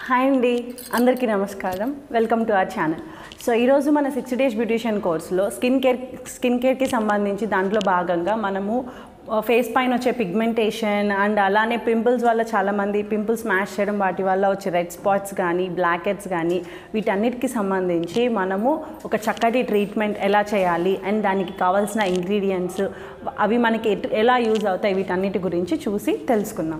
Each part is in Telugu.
హాయ్ అండి అందరికీ నమస్కారం welcome to our channel so ఈరోజు మన సిక్స్ డేస్ బ్యూటిషియన్ కోర్స్లో స్కిన్ కేర్ స్కిన్ కేర్కి సంబంధించి దాంట్లో భాగంగా మనము ఫేస్ పైన వచ్చే పిగ్మెంటేషన్ అండ్ అలానే పింపుల్స్ వల్ల చాలామంది పింపుల్స్ స్మాష్ చేయడం వాటి వల్ల వచ్చే రెడ్ స్పాట్స్ కానీ బ్లాక్ హెడ్స్ కానీ వీటన్నిటికి సంబంధించి మనము ఒక చక్కటి ట్రీట్మెంట్ ఎలా చేయాలి అండ్ దానికి కావాల్సిన ఇంగ్రీడియంట్స్ అవి మనకి ఎట్- ఎలా యూజ్ అవుతాయి వీటన్నిటి గురించి చూసి తెలుసుకుందాం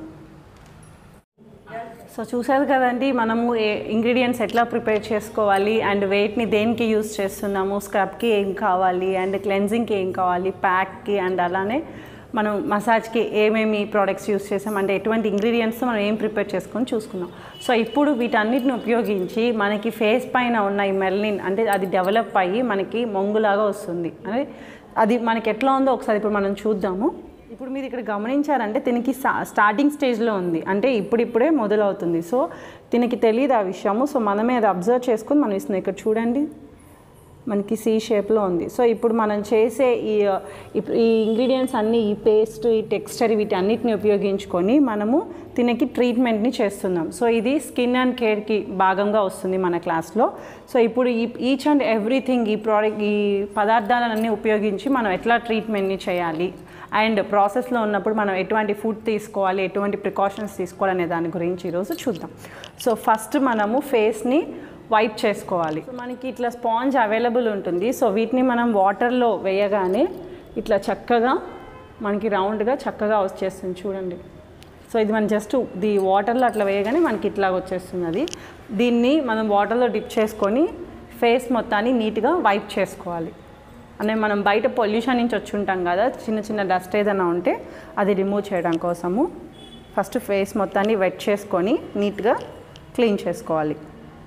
సో చూసారు కదండి మనము ఇంగ్రీడియంట్స్ ఎట్లా ప్రిపేర్ చేసుకోవాలి అండ్ వెయిట్ని దేనికి యూస్ చేస్తున్నాము స్క్రబ్కి ఏం కావాలి అండ్ క్లెన్జింగ్కి ఏం కావాలి ప్యాక్కి అండ్ అలానే మనం మసాజ్కి ఏమేమి ప్రోడక్ట్స్ యూస్ చేసాం అంటే ఎటువంటి ఇంగ్రీడియంట్స్ మనం ఏం ప్రిపేర్ చేసుకొని చూసుకున్నాం సో ఇప్పుడు వీటన్నిటిని ఉపయోగించి మనకి ఫేస్ పైన ఉన్న ఈ మెల్నిన్ అంటే అది డెవలప్ అయ్యి మనకి మొంగులాగా వస్తుంది అంటే అది మనకి ఎట్లా ఉందో ఒకసారి ఇప్పుడు మనం చూద్దాము ఇప్పుడు మీరు ఇక్కడ గమనించారంటే దీనికి స్టా- స్టార్టింగ్ స్టేజ్లో ఉంది అంటే ఇప్పుడిప్పుడే మొదలవుతుంది సో దీనికి తెలియదు ఆ విషయము సో మనమే అది అబ్జర్వ్ చేసుకుని మనం ఇస్తున్నాం ఇక్కడ చూడండి మనకి సి షేప్లో ఉంది సో ఇప్పుడు మనం చేసే ఈ ఇప్- ఈ ఇంగ్రీడియంట్స్ అన్నీ ఈ పేస్ట్ ఈ టెక్స్చర్ వీటన్నిటిని ఉపయోగించుకొని మనము దీనికి ట్రీట్మెంట్ని చేస్తున్నాం సో ఇది స్కిన్ అండ్ కేర్కి భాగంగా వస్తుంది మన క్లాస్లో సో ఇప్పుడు ఈ ఈచ్ అండ్ ఎవ్రీథింగ్ ఈ ప్రోడక్ట్ ఈ పదార్థాలన్నీ ఉపయోగించి మనం ఎట్లా ట్రీట్మెంట్ని చేయాలి అండ్ ప్రాసెస్లో ఉన్నప్పుడు మనం ఎటువంటి ఫుడ్ తీసుకోవాలి ఎటువంటి ప్రికాషన్స్ తీసుకోవాలి అనే దాని గురించి ఈరోజు చూద్దాం సో ఫస్ట్ మనము ఫేస్ని వైప్ చేసుకోవాలి సో మనకి ఇట్లా స్పాంజ్ అవైలబుల్ ఉంటుంది సో వీటిని మనం వాటర్లో వేయగానే ఇట్లా చక్కగా మనకి రౌండ్గా చక్కగా వచ్చేస్తుంది చూడండి సో ఇది మనం జస్ట్ ది వాటర్లో అట్లా వేయగానే మనకి ఇట్లా వచ్చేస్తుంది అది దీన్ని మనం వాటర్లో డిప్ చేసుకొని ఫేస్ మొత్తాన్ని నీట్గా వైప్ చేసుకోవాలి అంటే మనం బయట పొల్యూషన్ నుంచి వచ్చి ఉంటాం కదా చిన్న చిన్న డస్ట్ ఏదైనా ఉంటే అది రిమూవ్ చేయడం కోసము ఫస్ట్ ఫేస్ మొత్తాన్ని వెట్ చేసుకొని నీట్గా క్లీన్ చేసుకోవాలి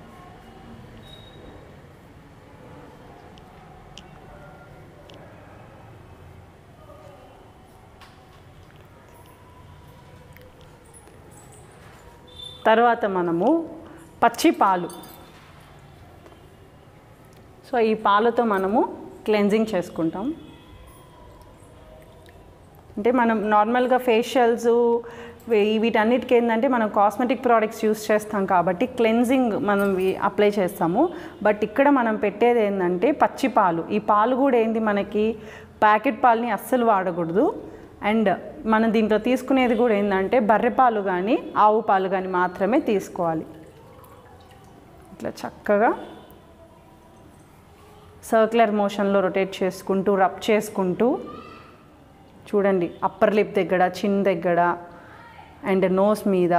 తర్వాత మనము పచ్చి పాలు సో ఈ పాలతో మనము క్లెన్జింగ్ చేసుకుంటాం అంటే మనం నార్మల్గా ఫేషియల్స్ వీటన్నిటికి ఏంటంటే మనం కాస్మెటిక్ ప్రోడక్ట్స్ యూస్ చేస్తాం కాబట్టి క్లెన్జింగ్ మనం అప్లై చేస్తాము బట్ ఇక్కడ మనం పెట్టేది ఏంటంటే పచ్చి పాలు ఈ పాలు కూడా ఏంది మనకి ప్యాకెట్ పాలని అస్సలు వాడకూడదు అండ్ మనం దీంట్లో తీసుకునేది కూడా ఏంటంటే బర్రె పాలు కానీ ఆవు పాలు కానీ మాత్రమే తీసుకోవాలి ఇట్లా చక్కగా సర్క్యులర్ మోషన్లో రొటేట్ చేసుకుంటూ రబ్ చేసుకుంటూ చూడండి అప్పర్ లిప్ దగ్గర చిన్ దగ్గర అండ్ నోస్ మీద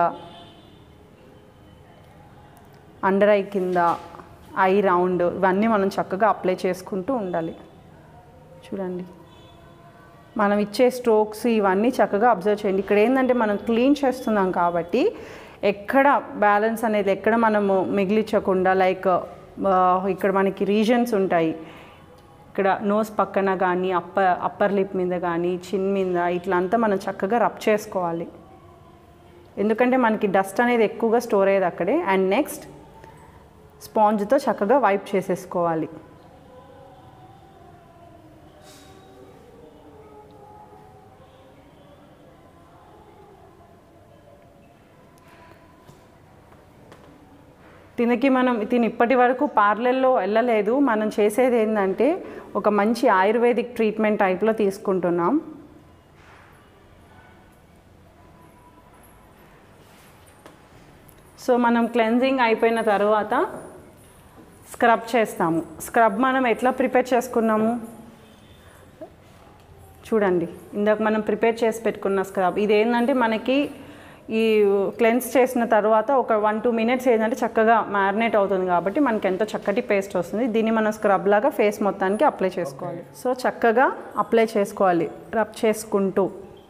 అండర్ ఐ కింద ఐ రౌండ్ ఇవన్నీ మనం చక్కగా అప్లై చేసుకుంటూ ఉండాలి చూడండి మనం ఇచ్చే స్ట్రోక్స్ ఇవన్నీ చక్కగా అబ్జర్వ్ చేయండి ఇక్కడ ఏంటంటే మనం క్లీన్ చేస్తున్నాం కాబట్టి ఎక్కడ బ్యాలెన్స్ అనేది ఎక్కడ మనము మిగిలించకుండా లైక్ ఇక్కడ మనకి రీజన్స్ ఉంటాయి ఇక్కడ నోస్ పక్కన కానీ అప్పర్ అప్పర్ లిప్ మీద కానీ చిన్ మీద ఇట్లా అంతా మనం చక్కగా రబ్ చేసుకోవాలి ఎందుకంటే మనకి డస్ట్ అనేది ఎక్కువగా స్టోర్ అయ్యేది అక్కడే అండ్ నెక్స్ట్ స్పాంజ్తో చక్కగా వైప్ చేసేసుకోవాలి దీనికి మనం దీని ఇప్పటి వరకు పార్లర్లో వెళ్ళలేదు మనం చేసేది ఏంటంటే ఒక మంచి ఆయుర్వేదిక్ ట్రీట్మెంట్ టైప్లో తీసుకుంటున్నాం సో మనం క్లెన్జింగ్ అయిపోయిన తర్వాత స్క్రబ్ చేస్తాము స్క్రబ్ మనం ఎట్లా ప్రిపేర్ చేసుకున్నాము చూడండి ఇందాక మనం ప్రిపేర్ చేసి పెట్టుకున్న స్క్రబ్ ఇది ఏంటంటే మనకి ఈ క్లెన్స్ చేసిన తర్వాత ఒక వన్ టూ మినిట్స్ ఏంటంటే చక్కగా మ్యారినేట్ అవుతుంది కాబట్టి మనకి ఎంతో చక్కటి పేస్ట్ వస్తుంది దీన్ని మనం స్క్రబ్ లాగా ఫేస్ మొత్తానికి అప్లై చేసుకోవాలి సో చక్కగా అప్లై చేసుకోవాలి రబ్ చేసుకుంటూ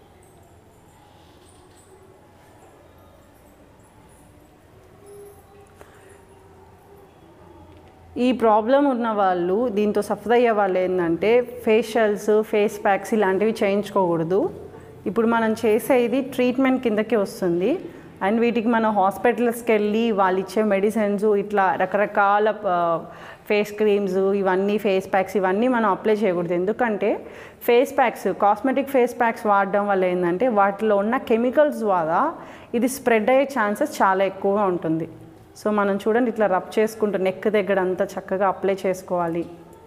ఈ ప్రాబ్లం ఉన్న వాళ్ళు దీంతో సఫర్ అయ్యే వాళ్ళు ఏంటంటే ఫేషియల్స్ ఫేస్ ప్యాక్స్ ఇలాంటివి చేయించుకోకూడదు ఇప్పుడు మనం చేసే ఇది ట్రీట్మెంట్ కిందకి వస్తుంది అండ్ వీటికి మనం హాస్పిటల్స్కి వెళ్ళి వాళ్ళు ఇచ్చే మెడిసిన్స్ ఇట్లా రకరకాల ఫేస్ క్రీమ్స్ ఇవన్నీ ఫేస్ ప్యాక్స్ ఇవన్నీ మనం అప్లై చేయకూడదు ఎందుకంటే face packs cosmetic face packs వాడడం వల్ల ఏంటంటే వాటిలో ఉన్న కెమికల్స్ ద్వారా ఇది స్ప్రెడ్ అయ్యే ఛాన్సెస్ చాలా ఎక్కువగా ఉంటుంది సో మనం చూడండి ఇట్లా రబ్ చేసుకుంటూ నెక్ దగ్గర అంతా చక్కగా అప్లై చేసుకోవాలి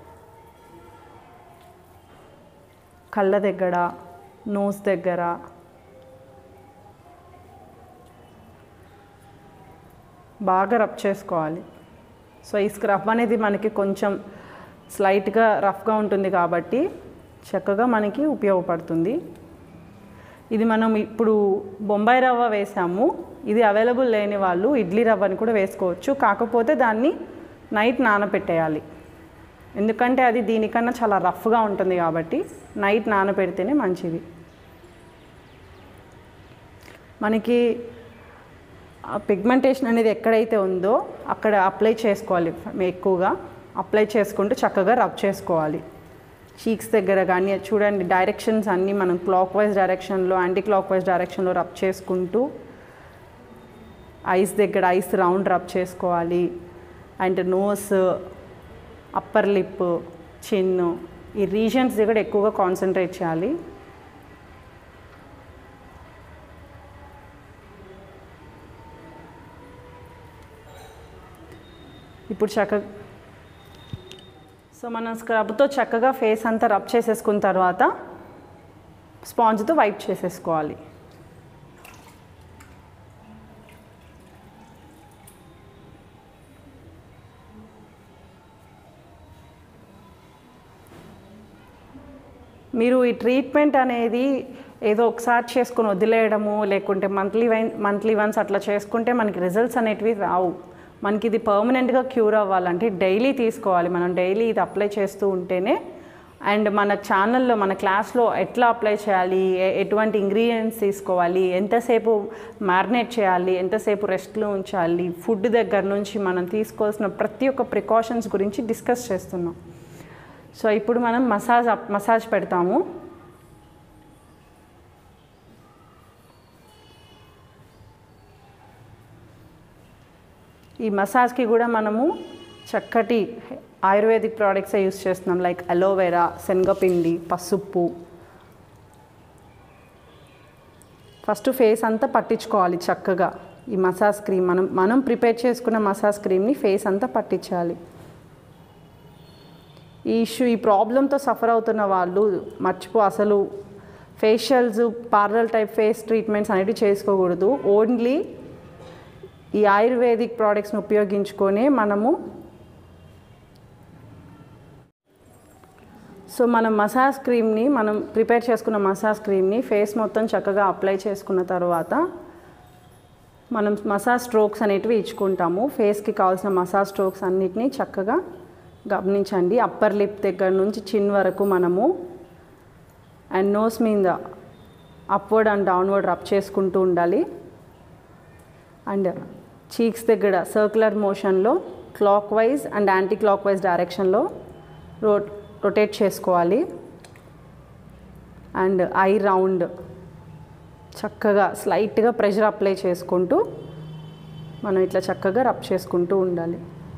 కళ్ళ దగ్గర నోస్ దగ్గర బాగా రబ్ చేసుకోవాలి సో ఈ స్క్రబ్ అనేది మనకి కొంచెం స్లైట్గా రఫ్గా ఉంటుంది కాబట్టి చక్కగా మనకి ఉపయోగపడుతుంది ఇది మనం ఇప్పుడు బొంబాయి రవ్వ వేసాము ఇది అవైలబుల్ లేని వాళ్ళు ఇడ్లీ రవ్వని కూడా వేసుకోవచ్చు కాకపోతే దాన్ని నైట్ నానబెట్టేయాలి ఎందుకంటే అది దీనికన్నా చాలా రఫ్గా ఉంటుంది కాబట్టి నైట్ నానబెడితేనే మంచిది మనకి పిగ్మెంటేషన్ అనేది ఎక్కడైతే ఉందో అక్కడ అప్లై చేసుకోవాలి ఎక్కువగా అప్లై చేసుకుంటూ చక్కగా రబ్ చేసుకోవాలి చీక్స్ దగ్గర కానీ చూడండి డైరెక్షన్స్ అన్నీ మనం క్లాక్ వైజ్ డైరెక్షన్లో యాంటీ క్లాక్ వైజ్ డైరెక్షన్లో రబ్ చేసుకుంటూ ఐస్ దగ్గర ఐస్ రౌండ్ రబ్ చేసుకోవాలి and nose upper lip chin ఈ రీజన్స్ దగ్గర ఎక్కువగా కాన్సన్ట్రేట్ చేయాలి ఇప్పుడు చక్కగా సో మనం స్క్రబ్తో చక్కగా ఫేస్ అంతా రబ్ చేసేసుకున్న తర్వాత స్పాంజ్తో వైప్ చేసేసుకోవాలి మీరు ఈ ట్రీట్మెంట్ అనేది ఏదో ఒకసారి చేసుకొని వదిలేయడము లేకుంటే మంత్లీ వై మంత్లీ వన్స్ అట్లా చేసుకుంటే మనకి రిజల్ట్స్ అనేటివి రావు మనకి ఇది పర్మనెంట్గా క్యూర్ అవ్వాలంటే డైలీ తీసుకోవాలి మనం డైలీ ఇది అప్లై చేస్తూ ఉంటేనే అండ్ మన ఛానల్లో మన క్లాస్లో ఎట్లా అప్లై చేయాలి ఎ- ఎటువంటి ఇంగ్రీడియంట్స్ తీసుకోవాలి ఎంతసేపు మ్యారినేట్ చేయాలి ఎంతసేపు రెస్ట్లో ఉంచాలి ఫుడ్ దగ్గర నుంచి మనం తీసుకోవాల్సిన ప్రతి ఒక్క ప్రికాషన్స్ గురించి డిస్కస్ చేస్తున్నాం సో ఇప్పుడు మనం మసాజ్ అప్ మసాజ్ పెడతాము ఈ మసాజ్కి కూడా మనము చక్కటి ఆయుర్వేదిక్ ప్రోడక్ట్సే యూస్ చేస్తున్నాం లైక్ అలోవెరా శనగపిండి పసుపు ఫస్ట్ ఫేస్ అంతా పట్టించుకోవాలి చక్కగా ఈ మసాజ్ క్రీమ్ మనం మనం ప్రిపేర్ చేసుకున్న మసాజ్ క్రీమ్ని ఫేస్ అంతా పట్టించాలి ఈ ఇష్యూ ఈ ప్రాబ్లంతో సఫర్ అవుతున్న వాళ్ళు మర్చిపో అసలు facials parlour type face treatments అనేవి చేసుకోకూడదు ఓన్లీ ఈ ఆయుర్వేదిక్ ప్రోడక్ట్స్ని ఉపయోగించుకొని మనము సో మనం మసాజ్ క్రీమ్ని మనం ప్రిపేర్ చేసుకున్న మసాజ్ క్రీమ్ని ఫేస్ మొత్తం చక్కగా అప్లై చేసుకున్న తర్వాత మనం మసాజ్ స్ట్రోక్స్ అనేటివి ఇచ్చుకుంటాము ఫేస్కి కావాల్సిన మసాజ్ స్ట్రోక్స్ అన్నిటినీ చక్కగా గమనించండి అప్పర్ లిప్ దగ్గర నుంచి చిన్ వరకు మనము అండ్ నోస్ మీద అప్వర్డ్ అండ్ డౌన్వర్డ్ రబ్ చేసుకుంటూ ఉండాలి అండ్ చీక్స్ దగ్గర సర్క్యులర్ మోషన్లో clockwise and anti clockwise డైరెక్షన్లో రో రొటేట్ చేసుకోవాలి అండ్ ఐ రౌండ్ చక్కగా స్లైట్గా ప్రెషర్ అప్లై చేసుకుంటూ మనం ఇట్లా చక్కగా రబ్ చేసుకుంటూ ఉండాలి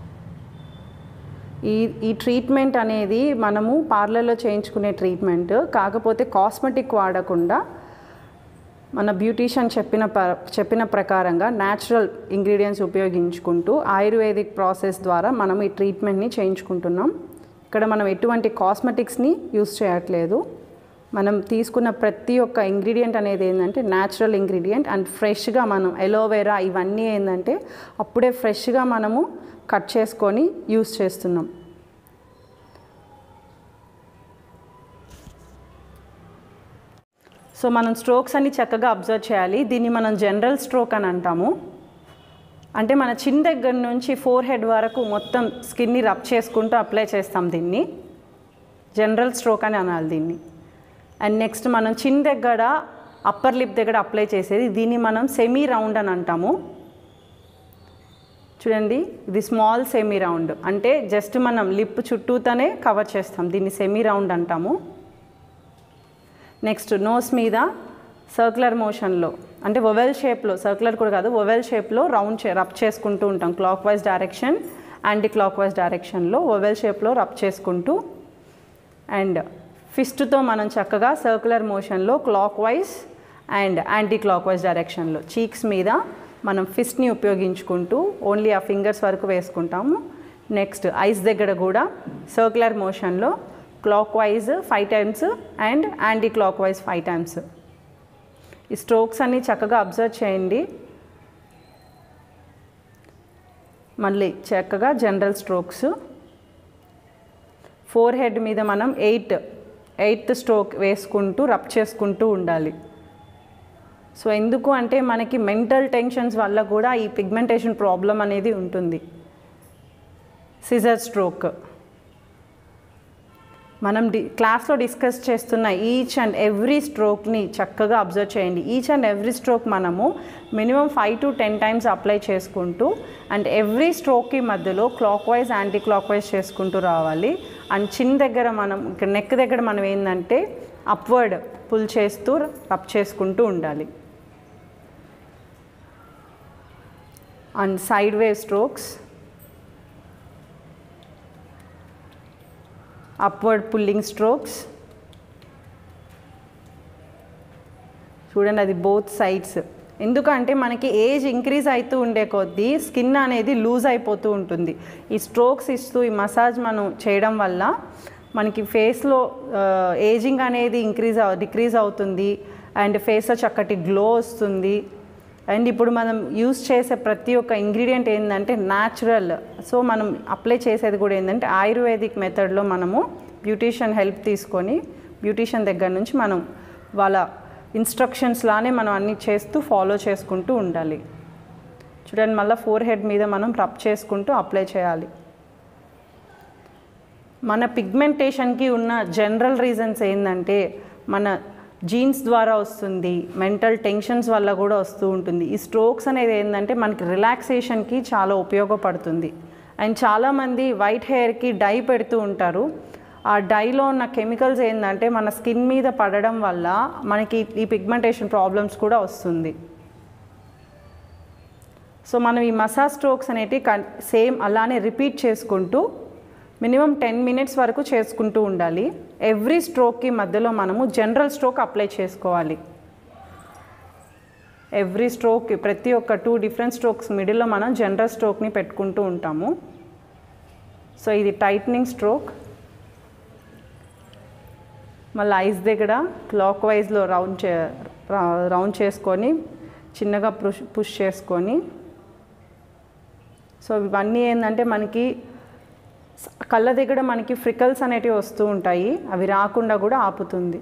ఈ ఈ ట్రీట్మెంట్ అనేది మనము పార్లర్లో చేయించుకునే ట్రీట్మెంట్ కాకపోతే కాస్మెటిక్ వాడకుండా మన బ్యూటీషియన్ చెప్పిన ప- చెప్పిన ప్రకారంగా న్యాచురల్ ఇంగ్రీడియంట్స్ ఉపయోగించుకుంటూ ఆయుర్వేదిక్ ప్రాసెస్ ద్వారా మనం ఈ ట్రీట్మెంట్ని చేయించుకుంటున్నాం ఇక్కడ మనం ఎటువంటి కాస్మెటిక్స్ని యూస్ చేయట్లేదు మనం తీసుకున్న ప్రతి ఒక్క ఇంగ్రీడియంట్ అనేది ఏంటంటే న్యాచురల్ ఇంగ్రీడియంట్ అండ్ ఫ్రెష్గా మనం ఎలోవెరా ఇవన్నీ ఏంటంటే అప్పుడే ఫ్రెష్గా మనము కట్ చేసుకొని యూస్ చేస్తున్నాం సో మనం స్ట్రోక్స్ అన్ని చక్కగా అబ్జర్వ్ చేయాలి దీన్ని మనం జనరల్ స్ట్రోక్ అని అంటాము అంటే మన చిన్ దగ్గర నుంచి ఫోర్ హెడ్ వరకు మొత్తం స్కిన్ని రబ్ చేసుకుంటూ అప్లై చేస్తాం దీన్ని జనరల్ స్ట్రోక్ అని అనాలి దీన్ని అండ్ నెక్స్ట్ మనం చిన్ దగ్గర అప్పర్ లిప్ దగ్గర అప్లై చేసేది దీన్ని మనం సెమీ రౌండ్ అని అంటాము చూడండి ఇది స్మాల్ సెమీ రౌండ్ అంటే జస్ట్ మనం లిప్ చుట్టూతోనే కవర్ చేస్తాం దీన్ని సెమీ రౌండ్ అంటాము నెక్స్ట్ నోస్ మీద సర్క్యులర్ మోషన్లో అంటే ఒవెల్ షేప్లో సర్క్యులర్ కూడా కాదు ఒవెల్ షేప్లో రౌండ్ చే రబ్ చేసుకుంటూ ఉంటాం clockwise direction anti clockwise డైరెక్షన్లో ఒవెల్ షేప్లో రబ్ చేసుకుంటూ అండ్ ఫిస్ట్తో మనం చక్కగా సర్క్యులర్ మోషన్లో clockwise and anti clockwise డైరెక్షన్లో చీక్స్ మీద మనం ఫిస్ట్ని ఉపయోగించుకుంటూ ఓన్లీ ఆ ఫింగర్స్ వరకు వేసుకుంటాము నెక్స్ట్ ఐస్ దగ్గర కూడా సర్క్యులర్ మోషన్లో clockwise five times and anti clockwise five times ఈ స్ట్రోక్స్ అన్ని చక్కగా అబ్జర్వ్ చేయండి మళ్ళీ చక్కగా జనరల్ స్ట్రోక్స్ ఫోర్ హెడ్ మీద మనం ఎయిట్ ఎయిత్ స్ట్రోక్ వేసుకుంటూ రబ్ చేసుకుంటూ ఉండాలి సో ఎందుకు అంటే మనకి మెంటల్ టెన్షన్స్ వల్ల కూడా ఈ పిగ్మెంటేషన్ ప్రాబ్లం అనేది ఉంటుంది సిజర్ స్ట్రోక్ మనం డి క్లాస్లో డిస్కస్ చేస్తున్న ఈచ్ అండ్ ఎవ్రీ స్ట్రోక్ని చక్కగా అబ్జర్వ్ చేయండి ఈచ్ అండ్ ఎవ్రీ స్ట్రోక్ మనము minimum five to ten times apply చేసుకుంటూ అండ్ ఎవ్రీ స్ట్రోక్కి మధ్యలో clockwise anti clockwise చేసుకుంటూ రావాలి అండ్ చిన్ దగ్గర మనం ఇక్కడ నెక్ దగ్గర మనం ఏంటంటే అప్వర్డ్ పుల్ చేస్తూ రబ్ చేసుకుంటూ ఉండాలి and side wave strokes upward pulling strokes చూడండి అది బోత్ సైడ్స్ ఎందుకంటే మనకి ఏజ్ ఇంక్రీజ్ అవుతూ ఉండే కొద్దీ స్కిన్ అనేది లూజ్ అయిపోతూ ఉంటుంది ఈ స్ట్రోక్స్ ఇస్తూ ఈ మసాజ్ మనం చేయడం వల్ల మనకి ఫేస్లో ఏజింగ్ అనేది ఇంక్రీజ్ డిక్రీజ్ అవుతుంది అండ్ ఫేస్లో చక్కటి గ్లో వస్తుంది అండ్ ఇప్పుడు మనం యూస్ చేసే ప్రతి ఒక్క ఇంగ్రీడియంట్ ఏంటంటే న్యాచురల్ సో మనం అప్లై చేసేది కూడా ఏంటంటే ఆయుర్వేదిక్ మెథడ్లో మనము బ్యూటీషియన్ హెల్ప్ తీసుకొని బ్యూటీషియన్ దగ్గర నుంచి మనం వాళ్ళ ఇన్స్ట్రక్షన్స్ లానే మనం అన్ని చేస్తూ ఫాలో చేసుకుంటూ ఉండాలి చూడండి మళ్ళీ ఫోర్ హెడ్ మీద మనం రబ్ చేసుకుంటూ అప్లై చేయాలి మన పిగ్మెంటేషన్కి ఉన్న జనరల్ రీజన్స్ ఏంటంటే మన జీన్స్ ద్వారా వస్తుంది మెంటల్ టెన్షన్స్ వల్ల కూడా వస్తూ ఉంటుంది ఈ స్ట్రోక్స్ అనేది ఏంటంటే మనకి రిలాక్సేషన్కి చాలా ఉపయోగపడుతుంది అండ్ చాలామంది వైట్ హెయిర్కి డై పెడుతూ ఉంటారు ఆ డైలో ఉన్న కెమికల్స్ ఏంటంటే మన స్కిన్ మీద పడడం వల్ల మనకి ఈ పిగ్మెంటేషన్ ప్రాబ్లమ్స్ కూడా వస్తుంది సో మనం ఈ మసాజ్ స్ట్రోక్స్ అనేటివి కన్ సేమ్ అలానే రిపీట్ చేసుకుంటూ మినిమం టెన్ మినిట్స్ వరకు చేసుకుంటూ ఉండాలి ఎవ్రీ స్ట్రోక్కి మధ్యలో మనము జనరల్ స్ట్రోక్ అప్లై చేసుకోవాలి ఎవ్రీ స్ట్రోక్ ప్రతి ఒక్క టూ డిఫరెంట్ స్ట్రోక్స్ మిడిల్లో మనం జనరల్ స్ట్రోక్ని పెట్టుకుంటూ ఉంటాము సో ఇది టైట్నింగ్ స్ట్రోక్ మళ్ళీ ఐస్ దగ్గర క్లాక్ వైజ్లో రౌండ్ చే రౌండ్ చేసుకొని చిన్నగా పుష్ పుష్ చేసుకొని సో ఇవన్నీ ఏంటంటే మనకి కళ్ళ దగ్గర మనకి ఫ్రికల్స్ అనేటివి వస్తూ ఉంటాయి అవి రాకుండా కూడా ఆపుతుంది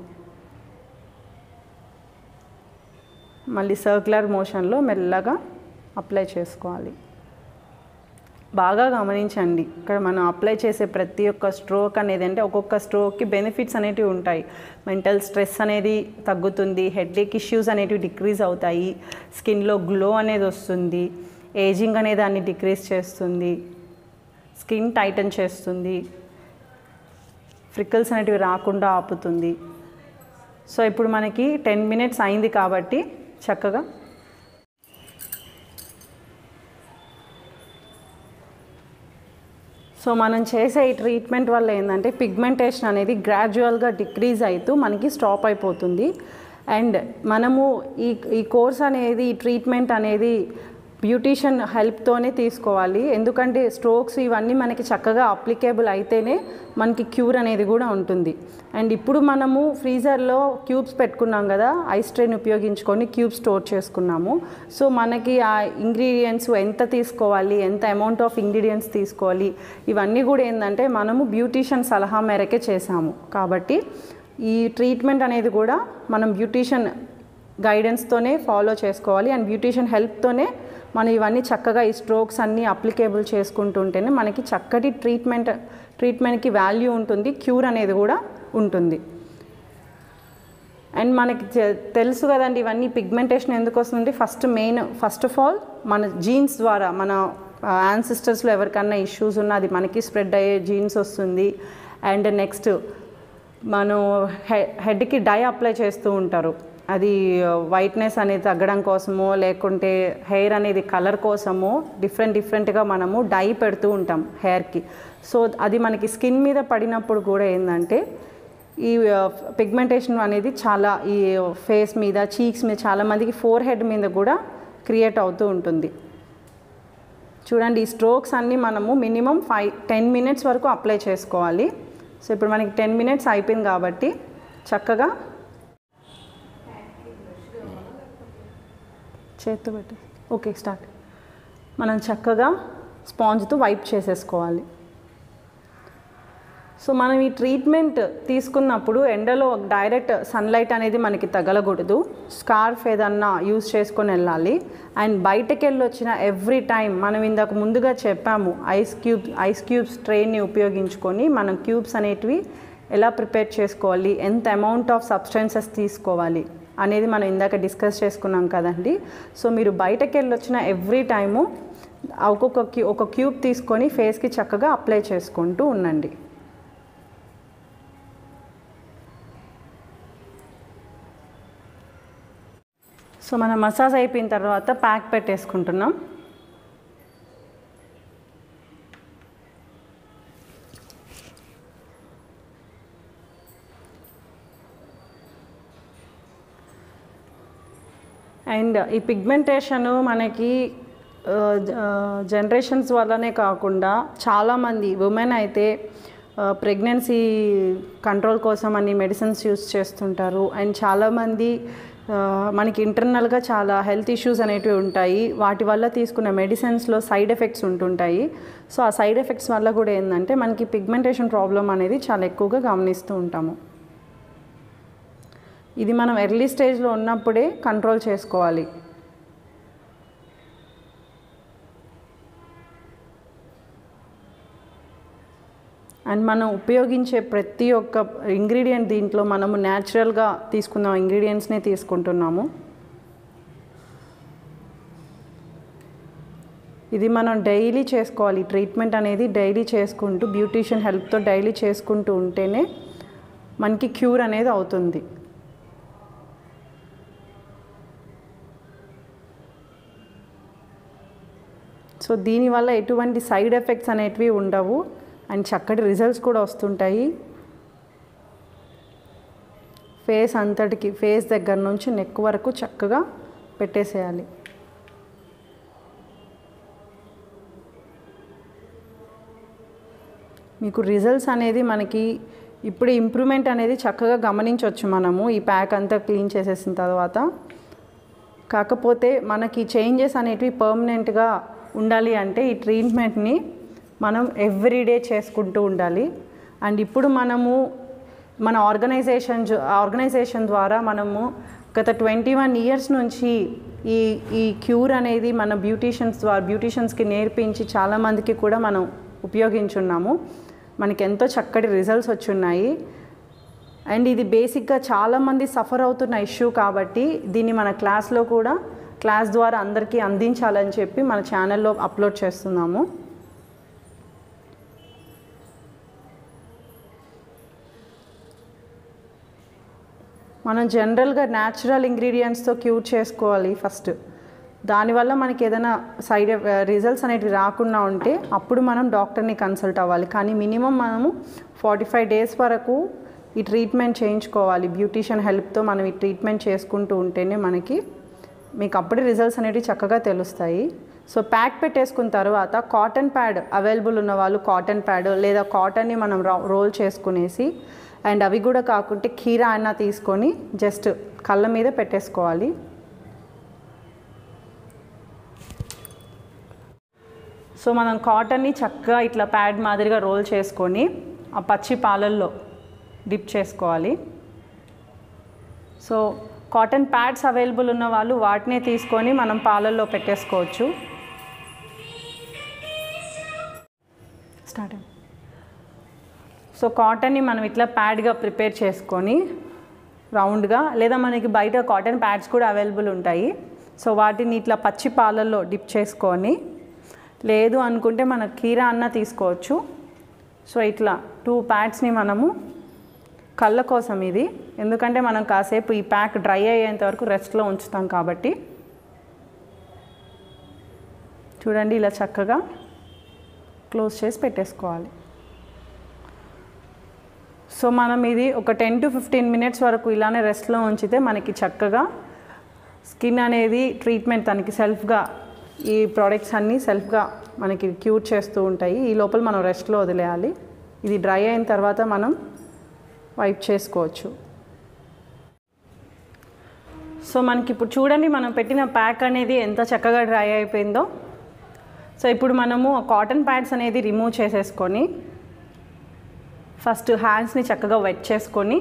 మళ్ళీ సర్క్యులర్ మోషన్లో మెల్లగా అప్లై చేసుకోవాలి బాగా గమనించండి ఇక్కడ మనం అప్లై చేసే ప్రతి ఒక్క స్ట్రోక్ అనేది అంటే ఒక్కొక్క స్ట్రోక్కి బెనిఫిట్స్ అనేటివి ఉంటాయి మెంటల్ స్ట్రెస్ అనేది తగ్గుతుంది హెడ్ఏక్ ఇష్యూస్ అనేటివి డిక్రీజ్ అవుతాయి స్కిన్లో గ్లో అనేది వస్తుంది ఏజింగ్ అనే దాన్ని డిక్రీజ్ చేస్తుంది స్కిన్ టైటన్ చేస్తుంది ఫ్రికల్స్ అనేటివి రాకుండా ఆపుతుంది సో ఇప్పుడు మనకి టెన్ మినిట్స్ అయింది కాబట్టి చక్కగా సో మనం చేసే ఈ ట్రీట్మెంట్ వల్ల ఏంటంటే పిగ్మెంటేషన్ అనేది గ్రాడ్యువల్గా డిక్రీజ్ అవుతూ మనకి స్టాప్ అయిపోతుంది అండ్ మనము ఈ ఈ కోర్స్ అనేది ఈ ట్రీట్మెంట్ అనేది బ్యూటీషియన్ హెల్ప్తోనే తీసుకోవాలి ఎందుకంటే స్ట్రోక్స్ ఇవన్నీ మనకి చక్కగా అప్లికేబుల్ అయితేనే మనకి క్యూర్ అనేది కూడా ఉంటుంది అండ్ ఇప్పుడు మనము ఫ్రీజర్లో క్యూబ్స్ పెట్టుకున్నాం కదా ఐస్ ట్రైన్ ఉపయోగించుకొని క్యూబ్ స్టోర్ చేసుకున్నాము సో మనకి ఆ ఇంగ్రీడియంట్స్ ఎంత తీసుకోవాలి ఎంత అమౌంట్ ఆఫ్ ఇంగ్రీడియంట్స్ తీసుకోవాలి ఇవన్నీ కూడా ఏంటంటే మనము బ్యూటీషియన్ సలహా మేరకే చేసాము కాబట్టి ఈ ట్రీట్మెంట్ అనేది కూడా మనం బ్యూటీషియన్ గైడెన్స్తోనే ఫాలో చేసుకోవాలి అండ్ బ్యూటీషియన్ హెల్ప్తోనే మనం ఇవన్నీ చక్కగా ఈ స్ట్రోక్స్ అన్నీ అప్లికేబుల్ చేసుకుంటుంటేనే మనకి చక్కటి ట్రీట్మెంట్ ట్రీట్మెంట్కి వాల్యూ ఉంటుంది క్యూర్ అనేది కూడా ఉంటుంది అండ్ మనకి తె- తెలుసు కదండి ఇవన్నీ పిగ్మెంటేషన్ ఎందుకు వస్తుంది first main first of all మన జీన్స్ ద్వారా మన యాన్సిస్టర్స్లో ఎవరికన్నా ఇష్యూస్ ఉన్నా అది మనకి స్ప్రెడ్ అయ్యే జీన్స్ వస్తుంది అండ్ నెక్స్ట్ మనం హె హెడ్కి డై అప్లై చేస్తూ ఉంటారు అది వైట్నెస్ అనేది తగ్గడం కోసమో లేకుంటే హెయిర్ అనేది కలర్ కోసమో డిఫరెంట్ డిఫరెంట్గా మనము డై పెడుతూ ఉంటాం హెయిర్కి సో అది మనకి స్కిన్ మీద పడినప్పుడు కూడా ఏంటంటే ఈ పిగ్మెంటేషన్ అనేది చాలా ఈ ఫేస్ మీద చీక్స్ మీద చాలా మందికి ఫోర్ హెడ్ మీద కూడా క్రియేట్ అవుతూ ఉంటుంది చూడండి ఈ స్ట్రోక్స్ అన్నీ మనము మినిమం ఫైవ్ టెన్ మినిట్స్ వరకు అప్లై చేసుకోవాలి సో ఇప్పుడు మనకి టెన్ మినిట్స్ అయిపోయింది కాబట్టి చక్కగా చేత్తో పెట్టి ఓకే స్టార్ట్ మనం చక్కగా స్పాంజ్తో వైప్ చేసేసుకోవాలి సో మనం ఈ ట్రీట్మెంట్ తీసుకున్నప్పుడు ఎండలో డైరెక్ట్ సన్లైట్ అనేది మనకి తగలకూడదు స్కార్ఫ్ ఏదన్నా యూస్ చేసుకొని వెళ్ళాలి అండ్ బయటకు వెళ్ళి వచ్చిన ఎవ్రీ టైం మనం ఇందాక ముందుగా చెప్పాము ఐస్ క్యూబ్స్ ఐస్ క్యూబ్స్ ట్రైన్ని ఉపయోగించుకొని మనం క్యూబ్స్ అనేటివి ఎలా ప్రిపేర్ చేసుకోవాలి ఎంత అమౌంట్ ఆఫ్ సబ్స్టెన్సెస్ తీసుకోవాలి అనేది మనం ఇందాక డిస్కస్ చేసుకున్నాం కదండి సో మీరు బయటకు వెళ్ళి వచ్చిన ఎవ్రీ టైము ఒక్కొక్క క్యూ ఒక క్యూబ్ తీసుకొని ఫేస్కి చక్కగా అప్లై చేసుకుంటూ ఉండండి సో మనం మసాజ్ అయిపోయిన తర్వాత ప్యాక్ పెట్టేసుకుంటున్నాం అండ్ ఈ పిగ్మెంటేషన్ మనకి జనరేషన్స్ వల్లనే కాకుండా చాలామంది ఉమెన్ అయితే ప్రెగ్నెన్సీ కంట్రోల్ కోసం అన్ని మెడిసిన్స్ యూస్ చేస్తుంటారు అండ్ చాలామంది ఆ, మనకి ఇంటర్నల్గా చాలా హెల్త్ ఇష్యూస్ అనేటివి ఉంటాయి వాటి వల్ల తీసుకున్న మెడిసిన్స్లో సైడ్ ఎఫెక్ట్స్ ఉంటుంటాయి సో ఆ సైడ్ ఎఫెక్ట్స్ వల్ల కూడా ఏంటంటే మనకి పిగ్మెంటేషన్ ప్రాబ్లం అనేది చాలా ఎక్కువగా గమనిస్తూ ఉంటాము ఇది మనం ఎర్లీ స్టేజ్లో ఉన్నప్పుడే కంట్రోల్ చేసుకోవాలి అండ్ మనం ఉపయోగించే ప్రతి ఒక్క ఇంగ్రీడియంట్ దీంట్లో మనము న్యాచురల్గా తీసుకున్న ఇంగ్రీడియంట్స్నే తీసుకుంటున్నాము ఇది మనం డైలీ చేసుకోవాలి ట్రీట్మెంట్ అనేది డైలీ చేసుకుంటూ బ్యూటీషియన్ హెల్ప్తో డైలీ చేసుకుంటూ ఉంటేనే మనకి క్యూర్ అనేది అవుతుంది సో దీనివల్ల ఎటువంటి సైడ్ ఎఫెక్ట్స్ అనేటివి ఉండవు అండ్ చక్కటి రిజల్ట్స్ కూడా వస్తుంటాయి ఫేస్ అంతటికి ఫేస్ దగ్గర నుంచి నెక్ వరకు చక్కగా పెట్టేసేయాలి మీకు రిజల్ట్స్ అనేది మనకి ఇప్పుడు ఇంప్రూవ్మెంట్ అనేది చక్కగా గమనించవచ్చు మనము ఈ ప్యాక్ అంతా క్లీన్ చేసేసిన తర్వాత కాకపోతే మనకి చేంజెస్ అనేటివి పర్మనెంట్గా ఉండాలి అంటే ఈ ట్రీట్మెంట్ని మనం ఎవ్రీడే చేసుకుంటూ ఉండాలి అండ్ ఇప్పుడు మనము మన ఆర్గనైజేషన్ జ- ఆర్గనైజేషన్ ద్వారా మనము గత ట్వంటీ వన్ ఇయర్స్ నుంచి ఈ ఈ క్యూర్ అనేది మన బ్యూటీషియన్స్ ద్వారా బ్యూటీషియన్స్కి నేర్పించి చాలామందికి కూడా మనం ఉపయోగించున్నాము మనకి ఎంతో చక్కటి రిజల్ట్స్ వచ్చున్నాయి అండ్ ఇది బేసిక్గా చాలామంది సఫర్ అవుతున్న ఇష్యూ కాబట్టి దీన్ని మన క్లాస్లో కూడా క్లాస్ ద్వారా అందరికీ అందించాలని చెప్పి మన ఛానల్లో అప్లోడ్ చేస్తున్నాము మనం జనరల్గా న్యాచురల్ ఇంగ్రీడియంట్స్తో క్యూర్ చేసుకోవాలి ఫస్ట్ దానివల్ల మనకి ఏదైనా సైడ్ రిజల్ట్స్ అనేటివి రాకుండా ఉంటే అప్పుడు మనం డాక్టర్ని కన్సల్ట్ అవ్వాలి కానీ మినిమం మనము ఫార్టీ ఫైవ్ డేస్ వరకు ఈ ట్రీట్మెంట్ చేయించుకోవాలి బ్యూటీషియన్ హెల్ప్తో మనం ఈ ట్రీట్మెంట్ చేసుకుంటూ ఉంటేనే మనకి మీకు అప్పుడే రిజల్ట్స్ అనేవి చక్కగా తెలుస్తాయి సో ప్యాక్ పెట్టేసుకున్న తర్వాత కాటన్ ప్యాడ్ అవైలబుల్ ఉన్న వాళ్ళు కాటన్ ప్యాడ్ లేదా కాటన్ని మనం రా- రోల్ చేసుకునేసి అండ్ అవి కూడా కాకుంటే కీరా అన్న తీసుకొని జస్ట్ కళ్ళ మీద పెట్టేసుకోవాలి సో మనం కాటన్ని చక్కగా ఇట్లా ప్యాడ్ మాదిరిగా రోల్ చేసుకొని ఆ పచ్చి పాలల్లో డిప్ చేసుకోవాలి సో కాటన్ ప్యాడ్స్ అవైలబుల్ ఉన్న వాళ్ళు వాటినే తీసుకొని మనం పాలల్లో పెట్టేసుకోవచ్చు స్టార్ట్ సో కాటన్ని మనం ఇట్లా ప్యాడ్గా ప్రిపేర్ చేసుకొని రౌండ్గా లేదా మనకి బయట కాటన్ ప్యాడ్స్ కూడా అవైలబుల్ ఉంటాయి సో వాటిని ఇట్లా పచ్చి పాలల్లో డిప్ చేసుకొని లేదు అనుకుంటే మన కీరా అన్న తీసుకోవచ్చు సో ఇట్లా టూ ప్యాడ్స్ని మనము కళ్ళ కోసం ఇది ఎందుకంటే మనం కాసేపు ఈ ప్యాక్ డ్రై అయ్యేంత వరకు రెస్ట్లో ఉంచుతాం కాబట్టి చూడండి ఇలా చక్కగా క్లోజ్ చేసి పెట్టేసుకోవాలి సో మనం ఇది ఒక టెన్ టు ఫిఫ్టీన్ మినిట్స్ వరకు ఇలానే రెస్ట్లో ఉంచితే మనకి చక్కగా స్కిన్ అనేది ట్రీట్మెంట్ తనకి సెల్ఫ్గా ఈ ప్రోడక్ట్స్ అన్నీ సెల్ఫ్గా మనకి క్యూర్ చేస్తూ ఉంటాయి ఈ లోపల మనం రెస్ట్లో వదిలేయాలి ఇది డ్రై అయిన తర్వాత మనం వైప్ చేసుకోవచ్చు సో మనకి ఇప్పుడు చూడండి మనం పెట్టిన ప్యాక్ అనేది ఎంత చక్కగా డ్రై అయిపోయిందో సో ఇప్పుడు మనము కాటన్ ప్యాడ్స్ అనేది రిమూవ్ చేసేసుకొని ఫస్ట్ హ్యాండ్స్ని చక్కగా వెట్ చేసుకొని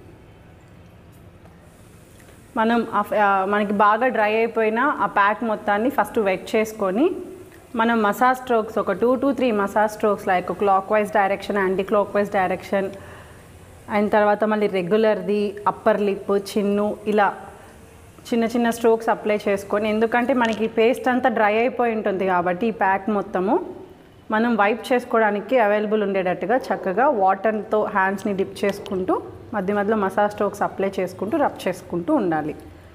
మనం ఆ ఫ- ఆ మనకి బాగా డ్రై అయిపోయిన ఆ ప్యాక్ మొత్తాన్ని ఫస్ట్ వెట్ చేసుకొని మనం మసాజ్ స్ట్రోక్స్ ఒక two to three massage strokes like clockwise direction anti clockwise direction అయిన తర్వాత మళ్ళీ రెగ్యులర్ది అప్పర్ లిప్ చిన్ను ఇలా చిన్న చిన్న స్ట్రోక్స్ అప్లై చేసుకొని ఎందుకంటే మనకి పేస్ట్ అంతా డ్రై అయిపోయి ఉంటుంది కాబట్టి ఈ ప్యాక్ మొత్తము మనం వైప్ చేసుకోవడానికి అవైలబుల్ ఉండేటట్టుగా చక్కగా వాటర్తో హ్యాండ్స్ని డిప్ చేసుకుంటూ మధ్య మధ్యలో మసాజ్ స్ట్రోక్స్ అప్లై చేసుకుంటూ రబ్ చేసుకుంటూ ఉండాలి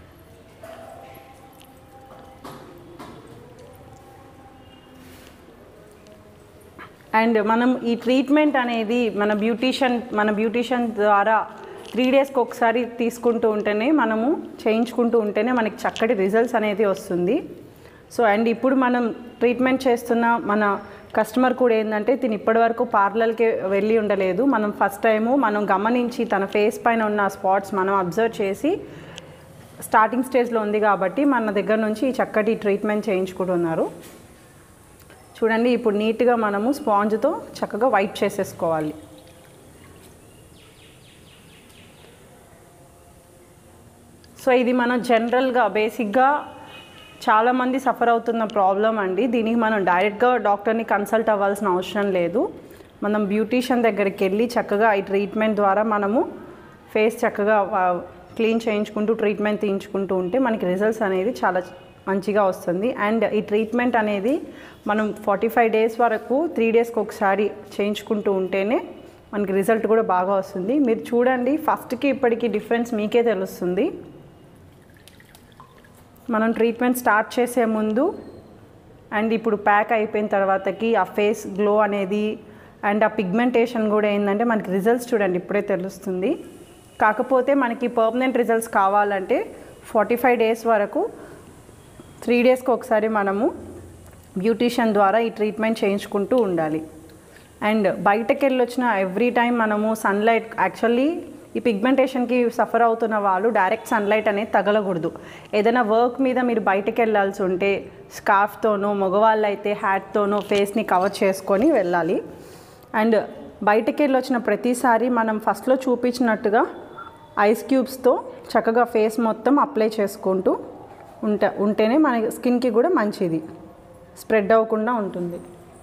అండ్ మనం ఈ ట్రీట్మెంట్ అనేది మన బ్యూటీషియన్ మన బ్యూటీషియన్ ద్వారా త్రీ డేస్కి ఒకసారి తీసుకుంటూ ఉంటేనే మనము చేయించుకుంటూ ఉంటేనే మనకి చక్కటి రిజల్ట్స్ అనేది వస్తుంది సో అండ్ ఇప్పుడు మనం ట్రీట్మెంట్ చేస్తున్న మన కస్టమర్ కూడా ఏంటంటే తిని ఇప్పటివరకు పార్లర్కి వెళ్ళి ఉండలేదు మనం ఫస్ట్ టైము మనం గమనించి తన ఫేస్ పైన ఉన్న స్పాట్స్ మనం అబ్జర్వ్ చేసి స్టార్టింగ్ స్టేజ్లో ఉంది కాబట్టి మన దగ్గర నుంచి ఈ చక్కటి ట్రీట్మెంట్ చేయించుకుంటున్నారు చూడండి ఇప్పుడు నీట్గా మనము స్పాంజ్తో చక్కగా వైప్ చేసేసుకోవాలి సో ఇది మనం జనరల్గా బేసిక్గా చాలామంది సఫర్ అవుతున్న ప్రాబ్లం అండి దీనికి మనం డైరెక్ట్గా డాక్టర్ని కన్సల్ట్ అవ్వాల్సిన అవసరం లేదు మనం బ్యూటీషియన్ దగ్గరికి వెళ్ళి చక్కగా ఈ ట్రీట్మెంట్ ద్వారా మనము ఫేస్ చక్కగా క్లీన్ చేయించుకుంటూ ట్రీట్మెంట్ తీయించుకుంటూ ఉంటే మనకి రిజల్ట్స్ అనేది చాలా మంచిగా వస్తుంది అండ్ ఈ ట్రీట్మెంట్ అనేది మనం ఫార్టీ ఫైవ్ డేస్ వరకు త్రీ డేస్కి ఒకసారి చేయించుకుంటూ ఉంటేనే మనకి రిజల్ట్ కూడా బాగా వస్తుంది మీరు చూడండి ఫస్ట్కి ఇప్పటికి డిఫరెన్స్ మీకే తెలుస్తుంది మనం ట్రీట్మెంట్ స్టార్ట్ చేసే ముందు అండ్ ఇప్పుడు ప్యాక్ అయిపోయిన తర్వాతకి ఆ ఫేస్ గ్లో అనేది అండ్ ఆ పిగ్మెంటేషన్ కూడా ఏంటంటే మనకి రిజల్ట్స్ చూడండి ఇప్పుడే తెలుస్తుంది కాకపోతే మనకి పర్మనెంట్ రిజల్ట్స్ కావాలంటే ఫార్టీ ఫైవ్ డేస్ వరకు త్రీ డేస్కి ఒకసారి మనము బ్యూటీషియన్ ద్వారా ఈ ట్రీట్మెంట్ చేయించుకుంటూ ఉండాలి అండ్ బయటకు వెళ్ళి వచ్చిన ఎవ్రీ టైం మనము సన్లైట్ యాక్చువల్లీ ఈ పిగ్మెంటేషన్కి సఫర్ అవుతున్న వాళ్ళు డైరెక్ట్ సన్లైట్ అనేది తగలకూడదు ఏదైనా వర్క్ మీద మీరు బయటకు వెళ్ళాల్సి ఉంటే స్కార్ఫ్తోనో మగవాళ్ళు అయితే హ్యాట్తోనో ఫేస్ని కవర్ చేసుకొని వెళ్ళాలి అండ్ బయటకు వెళ్ళి వచ్చిన ప్రతిసారి మనం ఫస్ట్లో చూపించినట్టుగా ఐస్ క్యూబ్స్తో చక్కగా ఫేస్ మొత్తం అప్లై చేసుకుంటూ ఉంట ఉంటేనే మన స్కిన్కి కూడా మంచిది స్ప్రెడ్ అవ్వకుండా ఉంటుంది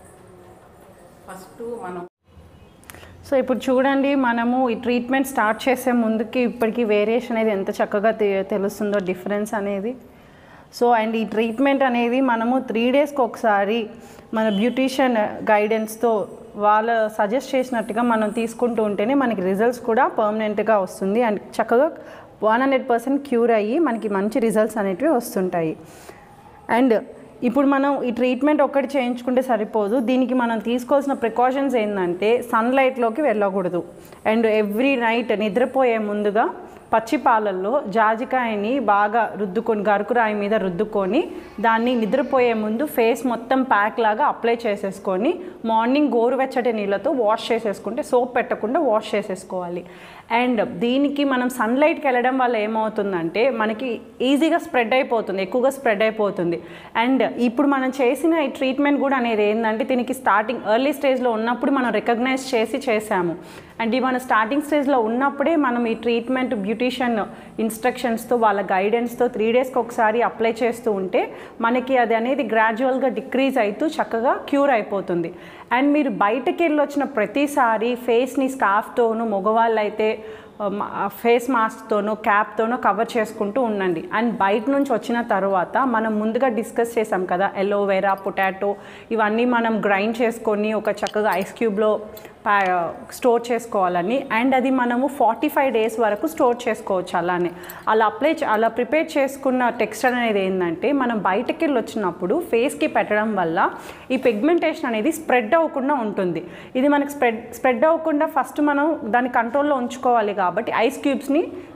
ఫస్ట్ మనం సో ఇప్పుడు చూడండి మనము ఈ ట్రీట్మెంట్ స్టార్ట్ చేసే ముందుకి ఇప్పటికి వేరియేషన్ అనేది ఎంత చక్కగా తె- తెలుస్తుందో డిఫరెన్స్ అనేది సో అండ్ ఈ ట్రీట్మెంట్ అనేది మనము త్రీ డేస్కి ఒకసారి మన బ్యూటీషియన్ గైడెన్స్తో వాళ్ళ సజెస్ట్ చేసినట్టుగా మనం తీసుకుంటూ ఉంటేనే మనకి రిజల్ట్స్ కూడా పర్మనెంట్గా వస్తుంది అండ్ చక్కగా వన్ హండ్రెడ్ పర్సెంట్ క్యూర్ అయ్యి మనకి మంచి రిజల్ట్స్ అనేటివి వస్తుంటాయి అండ్ ఇప్పుడు మనం ఈ ట్రీట్మెంట్ ఒక్కటి చేయించుకుంటే సరిపోదు దీనికి మనం తీసుకోవాల్సిన ప్రికాషన్స్ ఏంటంటే సన్లైట్లోకి వెళ్ళకూడదు అండ్ ఎవ్రీ నైట్ నిద్రపోయే ముందుగా పచ్చి పాలల్లో జాజికాయని బాగా రుద్దుకొని గరుకురాయి మీద రుద్దుకొని దాన్ని నిద్రపోయే ముందు ఫేస్ మొత్తం ప్యాక్ లాగా అప్లై చేసేసుకొని మార్నింగ్ గోరువెచ్చటి నీళ్ళతో వాష్ చేసేసుకుంటే సోప్ పెట్టకుండా వాష్ చేసేసుకోవాలి అండ్ దీనికి మనం సన్లైట్కి వెళ్ళడం వల్ల ఏమవుతుందంటే మనకి ఈజీగా స్ప్రెడ్ అయిపోతుంది ఎక్కువగా స్ప్రెడ్ అయిపోతుంది అండ్ ఇప్పుడు మనం చేసిన ఈ ట్రీట్మెంట్ కూడా అనేది ఏంటంటే దీనికి స్టార్టింగ్ ఎర్లీ స్టేజ్లో ఉన్నప్పుడు మనం రికగ్నైజ్ చేసి చేసాము అండ్ ఈ మన స్టార్టింగ్ స్టేజ్లో ఉన్నప్పుడే మనం ఈ ట్రీట్మెంట్ బ్యూటీషియన్ ఇన్స్ట్రక్షన్స్తో వాళ్ళ గైడెన్స్తో త్రీ డేస్కి ఒకసారి అప్లై చేస్తూ ఉంటే మనకి అది అనేది గ్రాడ్యువల్గా డిక్రీజ్ అవుతూ చక్కగా క్యూర్ అయిపోతుంది అండ్ మీరు బయటకు వెళ్ళి వచ్చిన ప్రతిసారి ఫేస్ని స్కార్ఫ్తోనూ మగవాళ్ళు అయితే ఫేస్ మాస్క్తోనో క్యాప్తోనో కవర్ చేసుకుంటూ ఉండండి అండ్ బయట నుంచి వచ్చిన తర్వాత మనం ముందుగా డిస్కస్ చేసాం కదా ఎలోవెరా పొటాటో ఇవన్నీ మనం గ్రైండ్ చేసుకొని ఒక చక్కగా ఐస్ క్యూబ్లో స్టోర్ చేసుకోవాలని అండ్ అది మనము ఫార్టీ ఫైవ్ డేస్ వరకు స్టోర్ చేసుకోవచ్చు అలానే అలా అప్లై చే- అలా ప్రిపేర్ చేసుకున్న టెక్స్చర్ అనేది ఏంటంటే మనం బయటకి వెళ్ళి వచ్చినప్పుడు ఫేస్కి పెట్టడం వల్ల ఈ పిగ్మెంటేషన్ అనేది స్ప్రెడ్ అవ్వకుండా ఉంటుంది ఇది మనకి స్ప్రెడ్ స్ప్రెడ్ అవ్వకుండా ఫస్ట్ మనం దాన్ని కంట్రోల్లో ఉంచుకోవాలి కాబట్టి ఐస్ క్యూబ్స్ని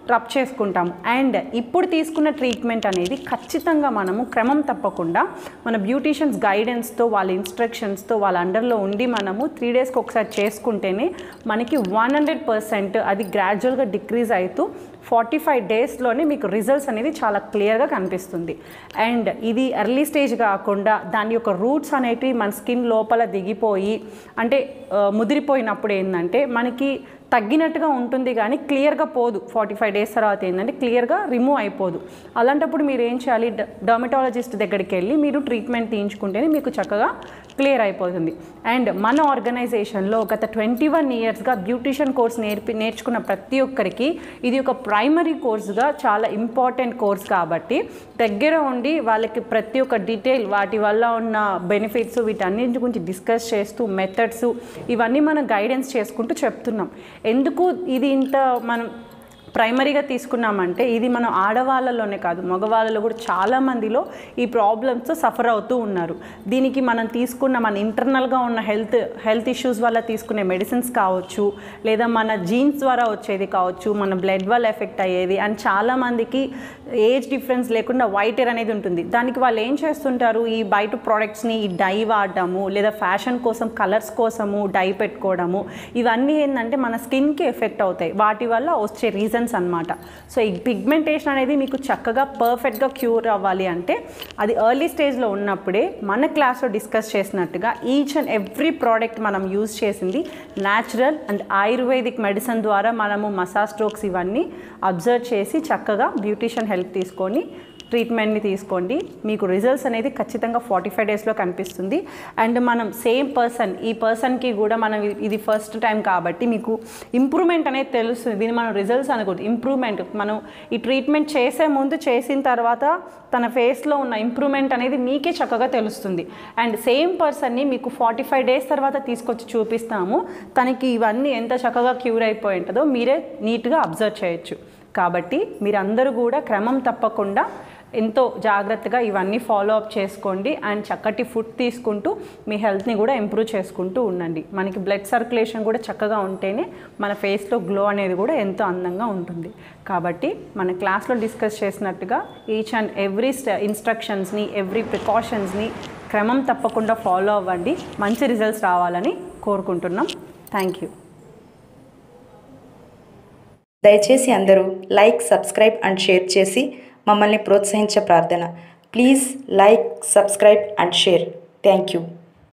రబ్ చేసుకుంటాము అండ్ ఇప్పుడు తీసుకున్న ట్రీట్మెంట్ అనేది ఖచ్చితంగా మనము క్రమం తప్పకుండా మన బ్యూటీషియన్స్ గైడెన్స్తో వాళ్ళ ఇన్స్ట్రక్షన్స్తో వాళ్ళ అండర్లో ఉండి మనము త్రీ డేస్కి ఒకసారి చేసుకుంటేనే మనకి వన్ హండ్రెడ్ పర్సెంట్ అది గ్రాడ్యువల్గా డిక్రీజ్ అవుతూ ఫార్టీ ఫైవ్ డేస్లోనే మీకు రిజల్ట్స్ అనేది చాలా క్లియర్గా కనిపిస్తుంది అండ్ ఇది ఎర్లీ స్టేజ్ కాకుండా దాని యొక్క రూట్స్ అనేటివి మన స్కిన్ లోపల దిగిపోయి అంటే ఆ, ముదిరిపోయినప్పుడు ఏంటంటే మనకి తగ్గినట్టుగా ఉంటుంది కానీ క్లియర్గా పోదు ఫార్టీ ఫైవ్ డేస్ తర్వాత ఏంటంటే క్లియర్గా రిమూవ్ అయిపోదు అలాంటప్పుడు మీరు ఏం చేయాలి డర్మటాలజిస్ట్ దగ్గరికి వెళ్ళి మీరు ట్రీట్మెంట్ తీయించుకుంటేనే మీకు చక్కగా క్లియర్ అయిపోతుంది అండ్ మన ఆర్గనైజేషన్లో గత ట్వంటీ వన్ ఇయర్స్గా బ్యూటిషియన్ కోర్స్ నేర్పి నేర్చుకున్న ప్రతి ఒక్కరికి ఇది ఒక ప్రైమరీ కోర్సుగా చాలా ఇంపార్టెంట్ కోర్స్ కాబట్టి దగ్గర ఉండి వాళ్ళకి ప్రతి ఒక్క డీటెయిల్ వాటి వల్ల ఉన్న బెనిఫిట్స్ వీటన్నింటి గురించి డిస్కస్ చేస్తూ మెథడ్స్ ఇవన్నీ మనం గైడెన్స్ చేసుకుంటూ చెప్తున్నాం ఎందుకు ఇది ఇంత మనం ప్రైమరీగా తీసుకున్నామంటే ఇది మనం ఆడవాళ్ళలోనే కాదు మగవాళ్ళలో కూడా చాలా మందిలో ఈ ప్రాబ్లమ్స్తో సఫర్ అవుతూ ఉన్నారు దీనికి మనం తీసుకున్న మన ఇంటర్నల్గా ఉన్న హెల్త్ హెల్త్ ఇష్యూస్ వల్ల తీసుకునే మెడిసిన్స్ కావచ్చు లేదా మన జీన్స్ ద్వారా వచ్చేది కావచ్చు మన బ్లడ్ వల్ల ఎఫెక్ట్ అయ్యేది అండ్ చాలామందికి ఏజ్ డిఫరెన్స్ లేకుండా వైట్ ఎయిర్ అనేది ఉంటుంది దానికి వాళ్ళు ఏం చేస్తుంటారు ఈ బయట ప్రోడక్ట్స్ని ఈ డై వాడడము లేదా ఫ్యాషన్ కోసం కలర్స్ కోసము డై పెట్టుకోవడము ఇవన్నీ ఏంటంటే మన స్కిన్కి ఎఫెక్ట్ అవుతాయి వాటి వల్ల వచ్చే రీజన్స్ అన్నమాట సో ఈ పిగ్మెంటేషన్ అనేది మీకు చక్కగా పర్ఫెక్ట్గా క్యూర్ అవ్వాలి అంటే అది ఎర్లీ స్టేజ్లో ఉన్నప్పుడే మన క్లాస్లో డిస్కస్ చేసినట్టుగా ఈచ్ అండ్ ఎవ్రీ ప్రోడక్ట్ మనం యూజ్ చేసింది న్యాచురల్ అండ్ ఆయుర్వేదిక్ మెడిసిన్ ద్వారా మనము మసాజ్ స్ట్రోక్స్ ఇవన్నీ అబ్జర్వ్ చేసి చక్కగా బ్యూటిషియన్ హెల్ప్ తీసుకొని ట్రీట్మెంట్ని తీసుకోండి మీకు రిజల్ట్స్ అనేది ఖచ్చితంగా ఫార్టీ ఫైవ్ డేస్లో కనిపిస్తుంది అండ్ మనం సేమ్ పర్సన్ ఈ పర్సన్కి కూడా మనం ఇది- ఇది ఫస్ట్ టైం కాబట్టి మీకు ఇంప్రూవ్మెంట్ అనేది తెలుస్తుంది దీన్ని మనం రిజల్ట్స్ అనకూడదు ఇంప్రూవ్మెంట్ మనం ఈ ట్రీట్మెంట్ చేసే ముందు చేసిన తర్వాత తన ఫేస్లో ఉన్న ఇంప్రూవ్మెంట్ అనేది మీకే చక్కగా తెలుస్తుంది అండ్ సేమ్ పర్సన్ని మీకు ఫార్టీ ఫైవ్ డేస్ తర్వాత తీసుకొచ్చి చూపిస్తాము తనకి ఇవన్నీ ఎంత చక్కగా క్యూర్ అయిపోయి ఉంటుందో మీరే నీట్గా అబ్జర్వ్ చేయొచ్చు కాబట్టి మీరందరూ కూడా క్రమం తప్పకుండా ఎంతో జాగ్రత్తగా ఇవన్నీ ఫాలో అప్ చేసుకోండి అండ్ చక్కటి ఫుడ్ తీసుకుంటూ మీ హెల్త్ని కూడా ఇంప్రూవ్ చేసుకుంటూ ఉండండి మనకి బ్లడ్ సర్క్యులేషన్ కూడా చక్కగా ఉంటేనే మన ఫేస్లో గ్లో అనేది కూడా ఎంతో అందంగా ఉంటుంది కాబట్టి మన క్లాస్లో డిస్కస్ చేసినట్టుగా ఈచ్ అండ్ ఎవ్రీ ఇన్స్ట్రక్షన్స్ని ఎవ్రీ ప్రికాషన్స్ని క్రమం తప్పకుండా ఫాలో అవ్వండి మంచి రిజల్ట్స్ రావాలని కోరుకుంటున్నాం థ్యాంక్ యూ దయచేసి అందరూ లైక్ సబ్స్క్రైబ్ అండ్ షేర్ చేసి మమ్మల్ని ప్రోత్సహించే ప్రార్థన please like subscribe and share thank you